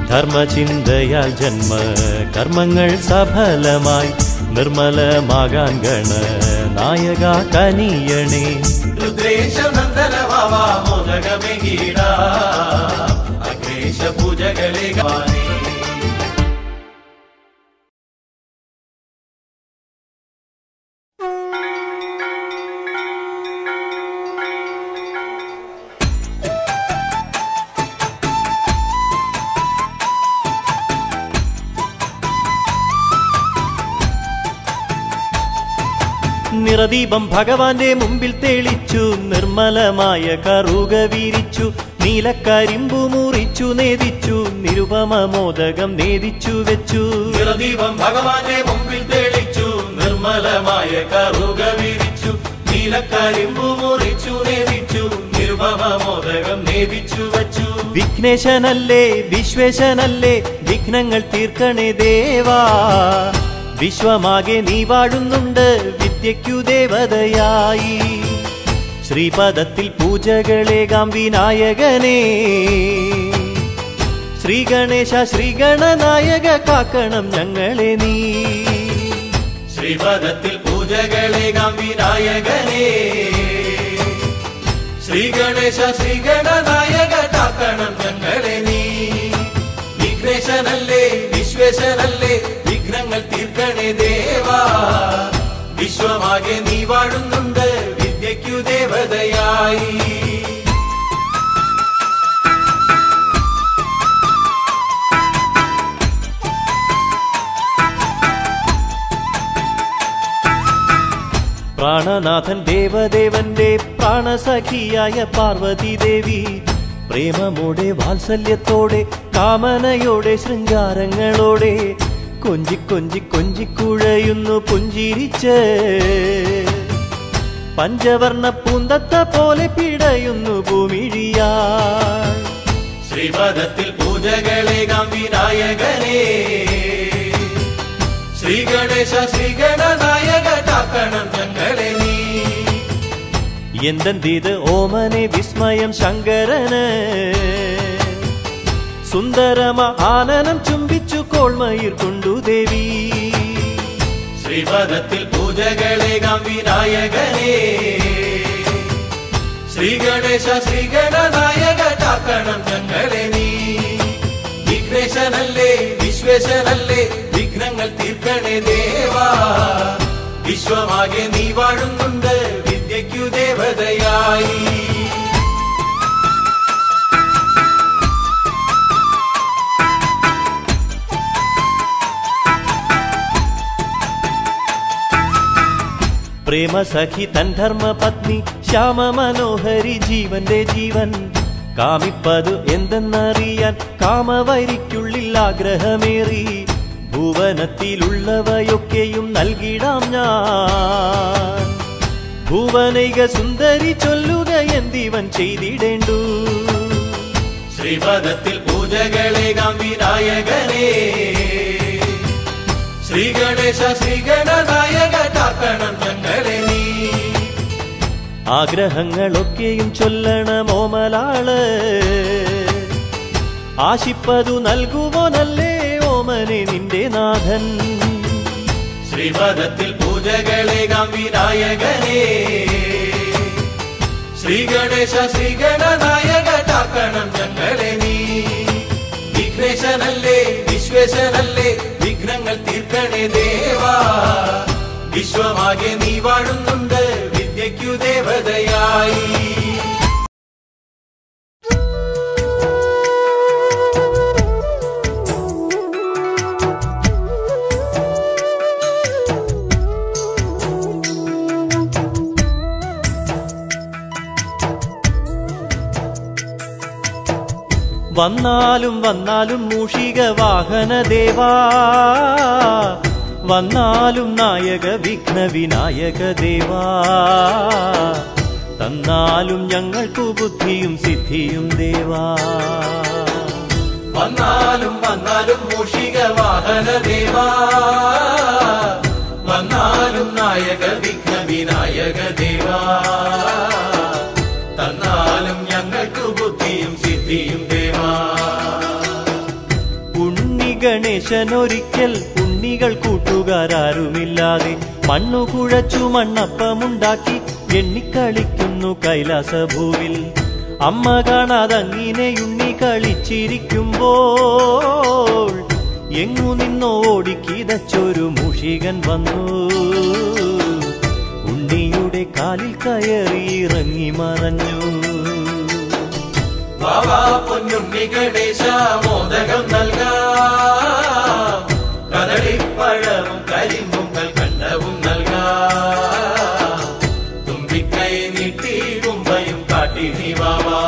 ധർമ്മചിന്തയാൽ ജന്മ കർമ്മങ്ങൾ സഫലമായി നിർമ്മലമാകാൻ ഗണ നായക കനിയണേ രുദ്രേശനന്ദനവാവാ മോദകമെങ്കിടാ അഗ്രേശ പൂജകളെ ഗാനേ നിറദീപം ഭഗവാന്റെ മുമ്പിൽ തെളിച്ചു നിർമ്മലമായ കറുക വീരിച്ചു നീലക്കരിമ്പു മുറിച്ചു നേദിച്ചു നിരുപമ മോദകം നേദിച്ചു വെച്ചു നിറദീപം ഭഗവാന്റെ മുമ്പിൽ തെളിച്ചു നിർമ്മലമായ കറുക വിരിച്ചു നീലക്കരിമ്പു മുറിച്ചു നേദിച്ചു നിർഭവ മോദകം നേദിച്ചു വച്ചു വിഘ്നേശനല്ലേ വിശ്വേശനല്ലേ വിഘ്നങ്ങൾ തീർക്കണേ ദേവാ വിശ്വമാകെ നീ വാഴുന്നുണ്ട് വിദ്യയ്ക്കു ദേവതയായി ശ്രീപദത്തിൽ പൂജകളേകാം വിനായകനേ ശ്രീഗണേശ ശ്രീഗണനായക കാക്കണം ഞങ്ങളെ നീ ശ്രീപദത്തിൽ പൂജകളേകാം വിനായകനേ ശ്രീഗണേശ ശ്രീഗണനായക കാക്കണം ഞങ്ങളെ നീ വിഘ്നേശനല്ലേ വിശ്വേശനല്ലേ വിഘ്നങ്ങൾ തീർക്കണേ ദേവാ വിശ്വമാകെ നീ വാഴുന്നുണ്ട് വിദ്യയ്ക്കു ദേവതയായി പ്രാണനാഥൻ ദേവദേവന്റെ പ്രാണസഖിയായ പാർവതി ദേവി പ്രേമമോടെ വാത്സല്യത്തോടെ കാമനയോടെ ശൃംഗാരങ്ങളോടെ കൊഞ്ചി കൊഞ്ചി കൊഞ്ചിക്കുഴയുന്നു പുഞ്ചിരിച്ച് പഞ്ചവർണ്ണ പൂന്തത്ത പോലെ പിടയുന്നു ഭൂമിഴിയാ ശ്രീപദത്തിൽ പൂജകളേകാം വിനായകനേ ശ്രീഗണേശ ശ്രീഗണനായക കാക്കണം ഞങ്ങളെ നീ എന്തെന്തീത് ഓമനെ വിസ്മയം ശങ്കരന് സുന്ദരമ ആനനം ചുംബിച്ചു കോൾമയിർ കൊണ്ടു ദേവി ശ്രീപദത്തിൽ പൂജകളേകാം വിനായകനേ ശ്രീഗണേശ ശ്രീഗണനായക കാക്കണം ഞങ്ങളെ നീ വിഘ്നേശനല്ലേ വിശ്വേശനല്ലേ വിഘ്നങ്ങൾ തീർക്കണേ ദേവാ വിശ്വമാകെ നീ വാഴുന്നുണ്ട് വിദ്യയ്ക്കു ദേവതയായി പ്രേമസഖി തൻ ധർമ്മപത്നി ശ്യാമ മനോഹരി ജീവന്റെ ജീവൻ കാമിപ്പതു എന്തെന്നറിയാൻ കാമവരിക്കുള്ളിൽ ആഗ്രഹമേറി ഭുവനത്തിലുള്ളവയൊക്കെയും നൽകിടാം ഞാൻ ഭുവനൈക സുന്ദരി ചൊല്ലുക എന്തിവൻ ചെയ്തിടേണ്ടു ശ്രീപദത്തിൽ പൂജകളേകാം വിനായകനേ ശ്രീഗണേശ ശ്രീഗണനായക കാക്കണം ഞങ്ങളെ നീ ആഗ്രഹങ്ങളൊക്കെയും ചൊല്ലണമോമലാള് ആശിപ്പതു നൽകുവോനല്ലേ ഓമനെ നിന്റെ നാഥൻ ശ്രീപദത്തിൽ പൂജകളേകാം വിനായകനേ ശ്രീഗണേശ ശ്രീഗണനായക കാക്കണം ഞങ്ങളെ നീ വിഘ്നേശനല്ലേ വിശ്വേശനല്ലേ വിഘ്നങ്ങൾ തീർക്കണേ ദേവാ വിശ്വമാകെ നീ വാഴുന്നുണ്ട് വിദ്യയ്ക്കു ദേവതയായി വന്നാലും വന്നാലും മൂഷിക വാഹന ദേവാ വന്നാലും നായക വിഘ്ന വിനായക ദേവാ തന്നാലും ഞങ്ങൾക്കു ബുദ്ധിയും സിദ്ധിയും ദേവാ വന്നാലും വന്നാലും മൂഷിക വാഹന ദേവാ വന്നാലും നായക വിഘ്ന വിനായക ദേവാ തന്നാലും ഞങ്ങൾക്ക് ബുദ്ധിയും സിദ്ധിയും ദേവാ ഗണേശനൊരിക്കൽ ഉണ്ണികൾ കൂട്ടുകാരാരുമില്ലാതെ മണ്ണു കുഴച്ചു മണ്ണപ്പമുണ്ടാക്കി എണ്ണിക്കളിക്കുന്നു കൈലാസഭൂവിൽ അമ്മ കാണാതങ്ങിനെ ഉണ്ണി കളിച്ചിരിക്കുമ്പോൾ എങ്ങു നിന്നോ ഓടിക്കിതച്ചൊരു മുഷികൻ വന്നു ഉണ്ണിയുടെ കാലിൽ കയറി ഇറങ്ങി മറഞ്ഞു വാവാ പൊന്നുണ്ണി ഗണേശ മോദകം നൽകാം കദളിപ്പഴവും കരിമ്പും കൽക്കണ്ടവും നൽകാം തുമ്പിക്കൈ നീട്ടി കുമ്പയും കാട്ടി നീ വാവാ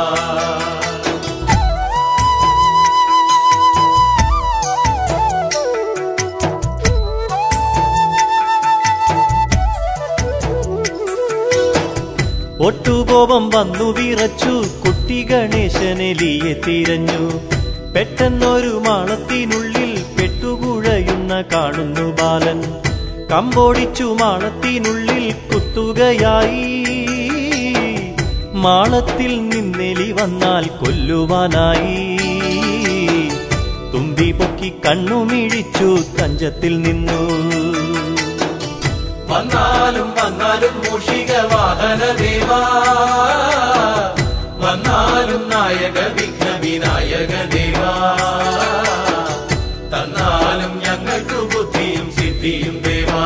ഒട്ടുകോപം വന്നു വിറച്ചു കുട്ടി ഗണേശനെലിയെ തിരഞ്ഞു പെട്ടെന്നൊരു മാളത്തിനുള്ളിൽ പെട്ടുകുഴയുന്ന കാണുന്നു ബാലൻ കമ്പോടിച്ചു മാളത്തിനുള്ളിൽ കുത്തുകയായി മാളത്തിൽ നിന്നെലി വന്നാൽ കൊല്ലുവാനായി തുമ്പി പൊക്കി കണ്ണുമിഴിച്ചു തഞ്ചത്തിൽ നിന്നു വന്നാലും വന്നാലും മൂഷിക വാഹന ദേവാ വന്നാലും നായക വിഘ്ന വിനായക ദേവാ തന്നാലും ഞങ്ങൾക്ക് ബുദ്ധിയും സിദ്ധിയും ദേവാ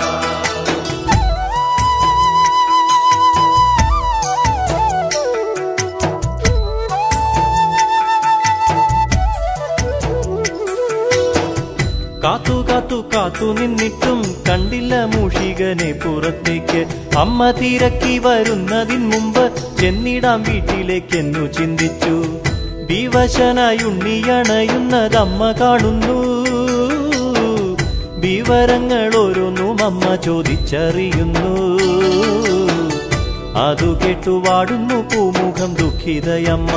കാത്തു കാത്തു കാത്തു നിന്നിട്ടും കണ്ടില്ല മൂഷികനെ പുറത്തേക്ക് അമ്മ തിരക്കി വരുന്നതിന് മുമ്പ് ചെന്നിടാം വീട്ടിലേക്കെന്നു ചിന്തിച്ചു വിവശനായി ഉണ്ണിയണയുന്നതമ്മ കാണുന്നു വിവരങ്ങൾ ഓരോന്നും അമ്മ ചോദിച്ചറിയുന്നു അതു കേട്ടു വാടുന്നു പൂമുഖം ദുഃഖിതയമ്മ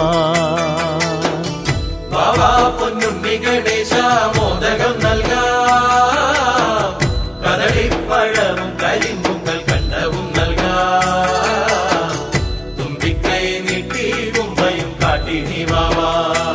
വാവാ പൊന്നുണ്ണി ഗണേശ മോദകം നൽകാം കദളിപ്പഴവും കരിമ്പും കൽക്കണ്ടവും നൽകാം തുമ്പിക്കൈ നീട്ടി കുമ്പയും കാട്ടി നീ വാവാ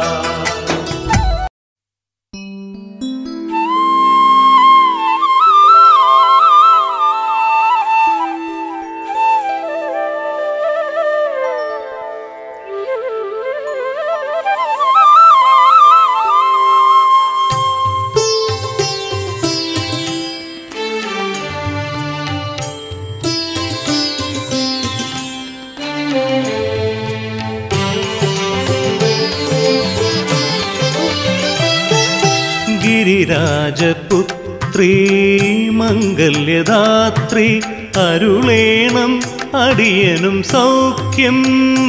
ഗിരിരാജപുത്രീ മംഗല്യദാത്രി അരുളേണം അടിയനും സൗഖ്യം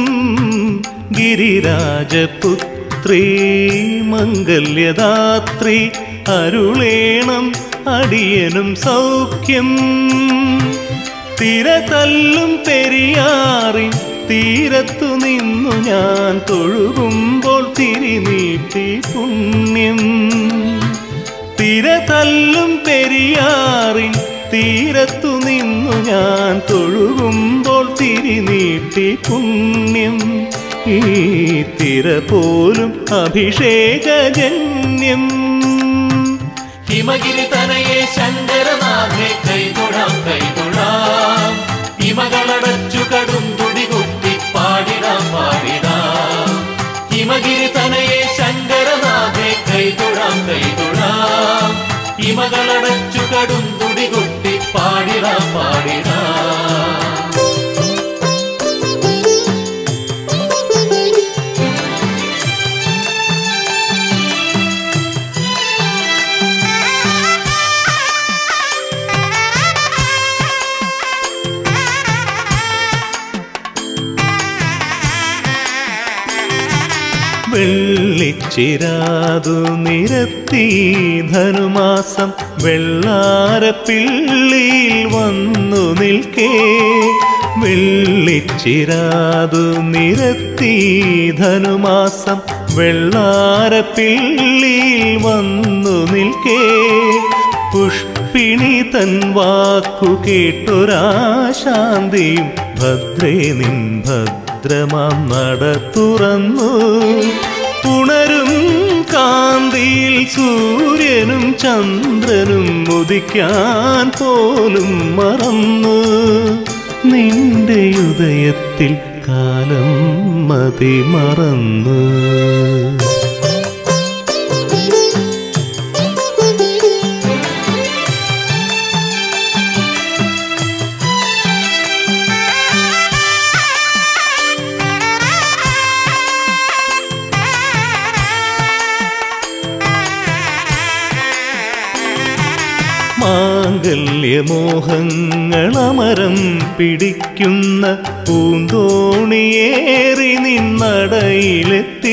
ഗിരിരാജപുത്രീ മംഗല്യദാത്രി അരുളേണം അടിയനും സൗഖ്യം തിരതല്ലും പെരിയാറി തീരത്തു നിന്നു ഞാൻ തൊഴുകുമ്പോൾ തിരിനീട്ടി പുണ്യം തിരതല്ലും പെരിയാറി തീരത്തു നിന്നു ഞാൻ തൊഴുകുമ്പോൾ തിരിനീട്ടി പുണ്യം ഈ തിര പോലും അഭിഷേകജന്യം ഹിമഗിരി തനയെ ശങ്കരനാഥെ കൈതൊഴാം കൈതൊഴാം ഹിമകളടച്ചു കടും തുടി കുത്തി പാടിടാം പാടിടാം ഹിമഗിരി തനയെ ശങ്കരനാഥെ കൈതൊഴാം കൈതൊഴാം ഹിമകളടച്ചു കടും തുടി കുത്തി പാടിടാം പാടിടാം വെള്ളിച്ചിരാതു നിരത്തി ധനുമാസം വെള്ളാരപ്പിള്ളിയിൽ വന്നു നിൽക്കേ വെള്ളിച്ചിരാതു നിരത്തി ധനുമാസം വെള്ളാരപ്പിള്ളിയിൽ വന്നു നിൽക്കേ പുഷ്പിണി തൻ വാക്കു കേട്ടൊരാശാന്തിയും ഭദ്രേ നിൻ ഭദ്രമാം നട തുറന്നു ഉണരും കാന്തിയിൽ സൂര്യ സൂര്യനും ചന്ദ്രനും ഉദിക്കാൻ പോലും മറന്നു നിന്റെ ഉദയത്തിൽ കാലം മതി മറന്നു മാംഗല്യമോഹങ്ങളമരം പിടിക്കുന്ന പൂന്തോണിയേറി നിന്നടയിലെത്തി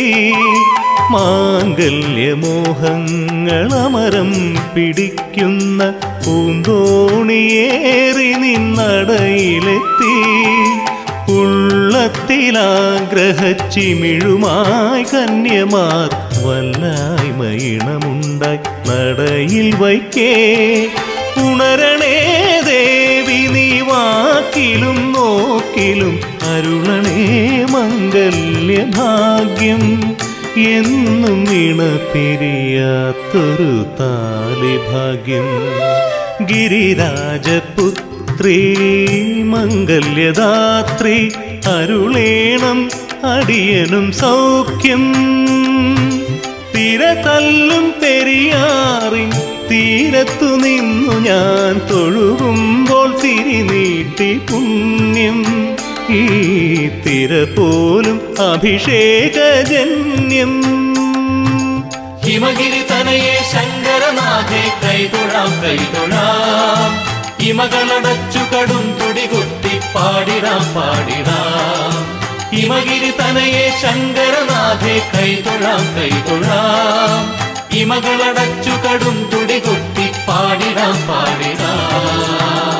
മാംഗല്യമോഹങ്ങളമരം പിടിക്കുന്ന പൂന്തോണിയേറി നിന്നടയിലെത്തി ഉള്ളത്തിലാഗ്രഹച്ചിമിഴുമായി കന്യമാർ വല്ലായ്മയിണമുണ്ടായി നടയിൽ വയ്ക്കേ ഉണരണേ ദേവി നീ വാക്കിലും നോക്കിലും അരുളണേ മംഗല്യഭാഗ്യം എന്നും ഇണ പിരിയാത്തൊരു താലിഭാഗ്യം ഗിരിരാജപുത്രി മംഗല്യദാത്രി അരുളേണം അടിയനും സൗഖ്യം തിര തല്ലും പെരിയാറിൻ തീരത്തു നിന്നു ഞാൻ തൊഴുകുമ്പോൾ തിരിനീട്ടി പുണ്യം ഈ തിര പോലും അഭിഷേകജന്യം ഹിമഗിരി തനയെ ശങ്കരനാഥേ കൈതൊഴാം കൈതൊഴാം ഹിമകളടച്ചു കടും തുടികുത്തി പാടിടാം പാടിടാം ഹിമഗിരി തനയെ ശങ്കരനാഥേ കൈതൊഴാം കൈതൊഴാം ഹിമകളടച്ചു കടും തുടികുത്തി പാടിടാം പാടിടാം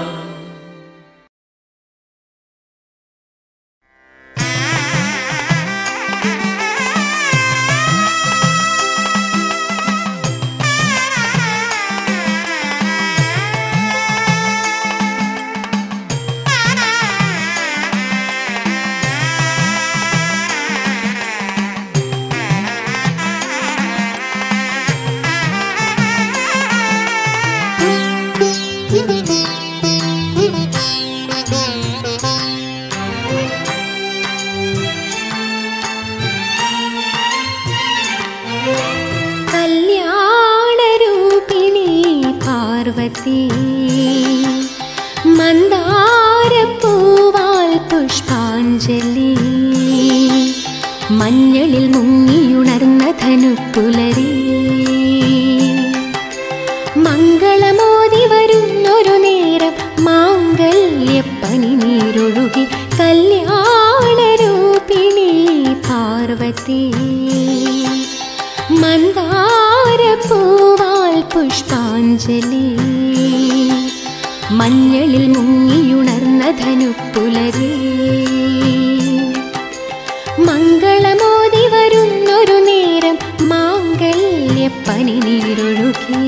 കല്യാണരൂപിണി പാർവതി മന്ദാരപ്പൂവാൽ പുഷ്പാഞ്ജലി മഞ്ഞളിൽ മുങ്ങിയുണർന്ന ധനുപ്പുലരി മംഗളമോതി വരുന്നൊരു നേരം മാംഗല്യപ്പനി നീരൊഴുകി കല്യാണരൂപിണി പാർവതി മന്ദാരപ്പൂവാൽ പുഷ്പാഞ്ജലി മഞ്ഞളിൽ മുങ്ങിയുണർന്ന ധനുപ്പുലരി മംഗളമോതി വരുന്നൊരു നേരം മാംഗല്യപ്പനി നീരൊഴുകി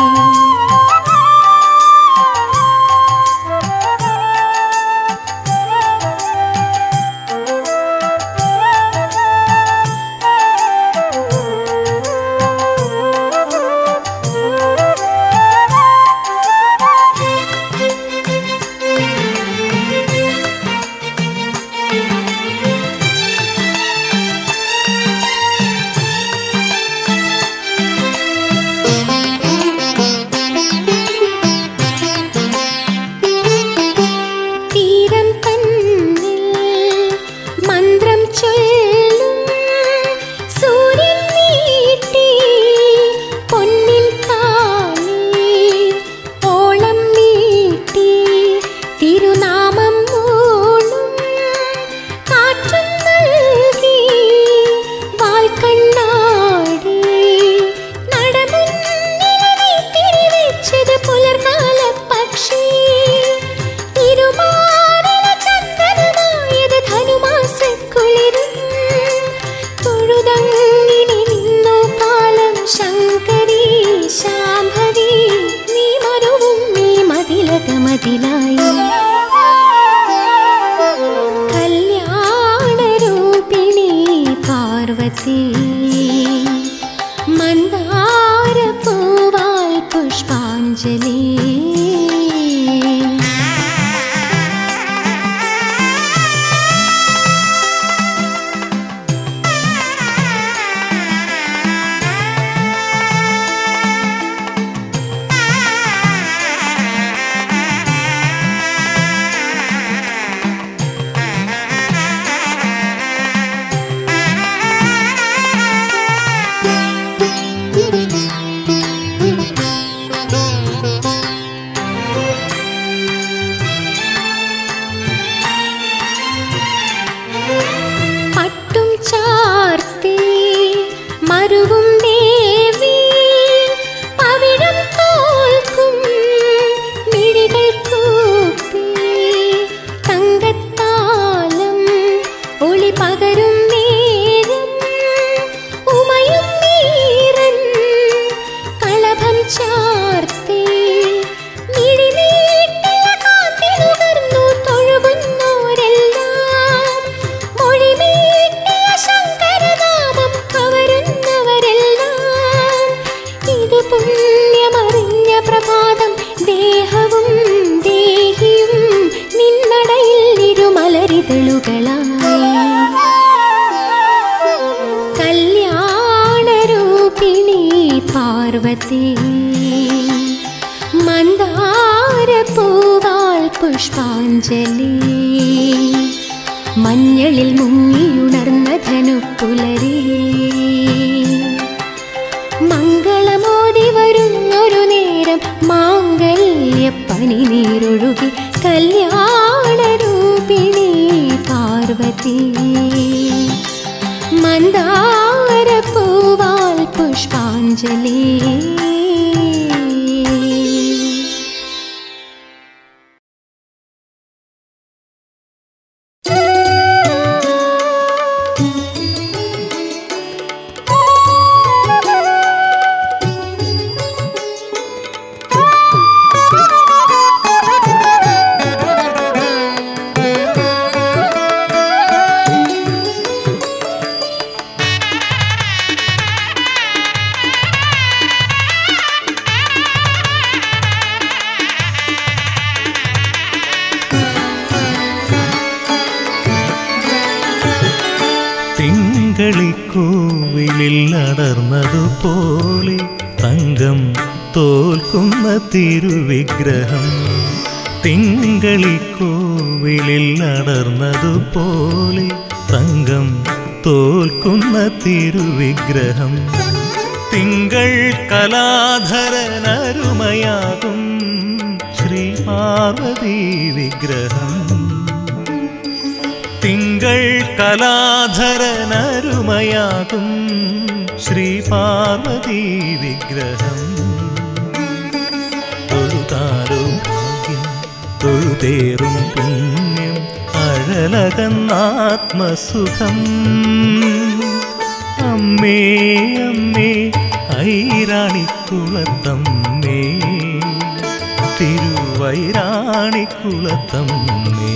തീരം തന്നിൽ മന്ത്രം ചൊല്ലും സൂര്യൻ നീട്ടി പൊന്നിൻ താലി ഓളം നീട്ടി തിരുനാമം മൂളും കാറ്റും നൽകി വാൽക്കണ്ണാടി നടമുന്നിലെ തിരിവെച്ചത് പുലർകാല പക്ഷി തിരുമാറില ചന്ദനമായത് ധനുമാസക്കുളിരും തൊഴുതങ്ങിനി നിന്നു കാലം ശങ്കരി ശാംഭവി നീ മരുവും നീ മതിലക മതിലായി കല്യാണരൂപിണി പാർവതി മന്ദാരപ്പൂ പുഷ്പാഞ്ജലി പട്ടും ചാർത്തി മരുവും ദേവി പവിഴം തോൽക്കും മിഴികൾ കൂപ്പി തങ്കത്താലം ഒളി പകരും നേരം ഉമയും നീരൻ കളഭം ചാർത്തി മിഴിനീട്ടിയ കാത്തിനുകർന്നു തൊഴുകുന്നോരെല്ലാം മൊഴിമീട്ടിയ ശങ്കരനാമം കവരുന്നവരെല്ലാം ഇത് പുണ്യമറിഞ്ഞ പ്രഭാതം ദേഹവും ദേഹിയും നിന്നടയിൽ ഇരുമലരിതളുകളായി കല്യാണരൂപിണി പാർവതി മന്ദാരപ്പൂവാൽ പുഷ്പാഞ്ജലി മഞ്ഞളിൽ മുങ്ങിയുണർന്ന ധനുപ്പുലരി മംഗളമോതി വരുന്നൊരു നേരം മാംഗല്യപ്പനി നീരൊഴുകി കല്യാണരൂപിണി പാർവതി മന്ദാരപ്പൂവാൽ പുഷ്പാഞ്ജലി തിങ്കളിക്കോവിലിൽ അടർന്നതുപോലെ തങ്കം തോൽക്കുന്ന തിരുവിഗ്രഹം തിങ്കളിക്കോവിലിൽ അടർന്നതുപോലെ തങ്കം തോൽക്കുന്ന തിരുവിഗ്രഹം തിങ്കൾ കലാധരനരുമയാകും ശ്രീ പാർവതി വിഗ്രഹം തിങ്കൾ കലാധരനരുമയാകും ശ്രീ പാർവതി വിഗ്രഹം തൊഴുതാലോ ഭാഗ്യം തൊഴുതേറും പുണ്യം അഴലകന്നാത്മസുഖം അമ്മേ അമ്മേ ഐരാണിക്കുളത്തമ്മേ തിരുവൈരാണിക്കുളത്തമ്മേ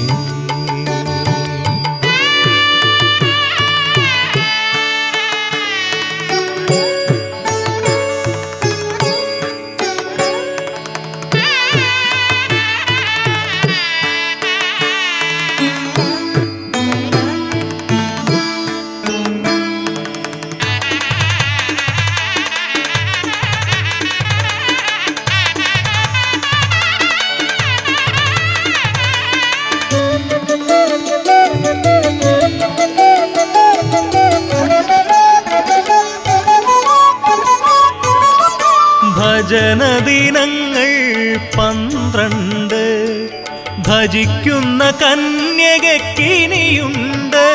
ഭജനദിനങ്ങൾ പന്ത്രണ്ട് ഭജിക്കുന്ന കന്യകക്കിനിയുണ്ട്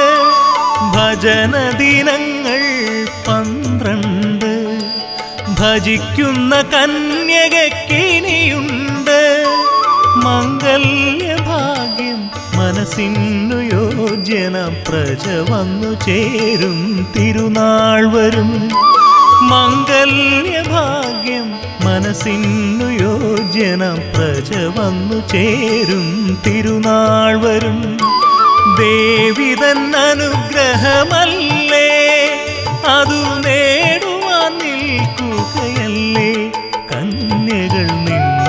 ഭജനദിനങ്ങൾ പന്ത്രണ്ട് ഭജിക്കുന്ന കന്യകക്കിനിയുണ്ട് മംഗല്യഭാഗ്യം മനസ്സിനു യോജ്യന പ്രജ വന്നു ചേരും തിരുനാൾ വരും മംഗല്യഭാഗ്യം മനസ്സിനു യോജ്യന പ്രജ വന്നു ചേരും തിരുനാൾ വരും ദേവിതൻ അനുഗ്രഹമല്ലേ അതു നേടുവാൻ നിൽക്കുകയല്ലേ കന്യകൾ നിൻ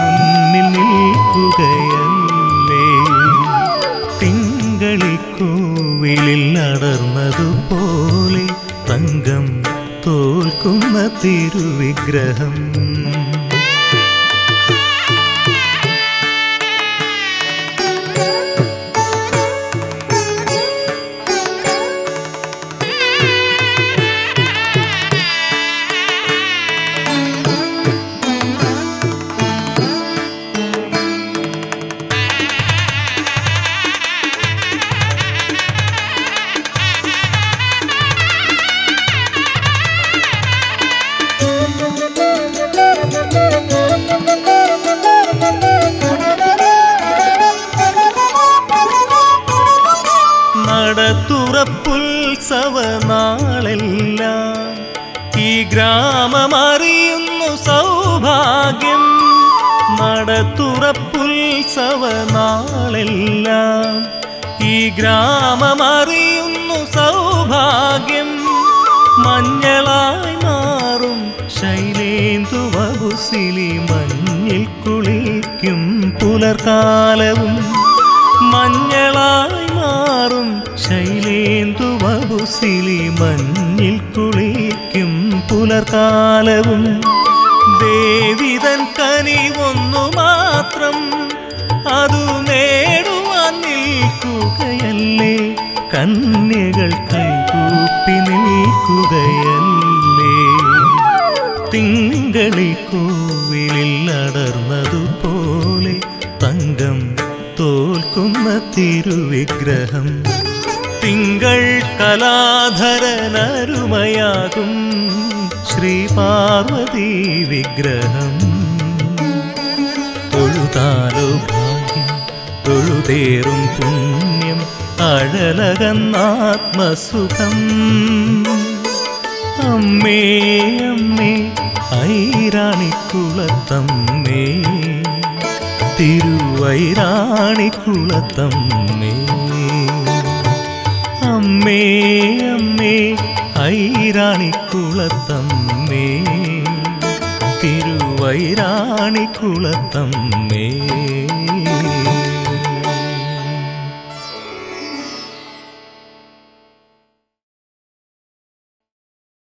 തോൽക്കുന്ന തിരുവിഗ്രഹം നടത്തുറപ്പുത്സവ നാളെല്ലാം ഈ ഗ്രാമമറിയുന്നു സൗഭാഗ്യം നടത്തുറപ്പുത്സവ നാളെല്ലാം ഈ ഗ്രാമമറിയുന്നു സൗഭാഗ്യം മഞ്ഞളായി മാറും ശൈലേന്ദു വബുസിലി മഞ്ഞിൽ കുളിക്കും പുലർക്കാലവും മഞ്ഞളായി മാറും ശൈലേന്ദു വബുസിലി മഞ്ഞിൽ കുളിക്കും പുലർക്കാലവും ദേവിതൻ കനിവൊന്നു മാത്രം അതു നേടുവാൻ നിൽക്കുകയല്ലേ കന്യകൾ കൈകൂപ്പി നിൽക്കുകയല്ലേ തിങ്കളി കോവിലിൽ അടർന്നതുപോലെ തങ്കം തോൽക്കുന്ന തിരുവിഗ്രഹം തിങ്കൾ കലാധരനരുമയാകും ശ്രീ പാർവതി വിഗ്രഹം തൊഴുതാലോ ഭാഗ്യം തൊഴുതേറും പുണ്യം അഴലകന്നാത്മസുഖം അമ്മേ അമ്മേ ഐരാണിക്കുളത്തമ്മേ തിരുവൈരാണിക്കുളത്തമ്മേ അമ്മേ അമ്മേ ഐരാണിക്കുളത്തമ്മേ തിരുവൈരാണിക്കുളത്തമ്മേ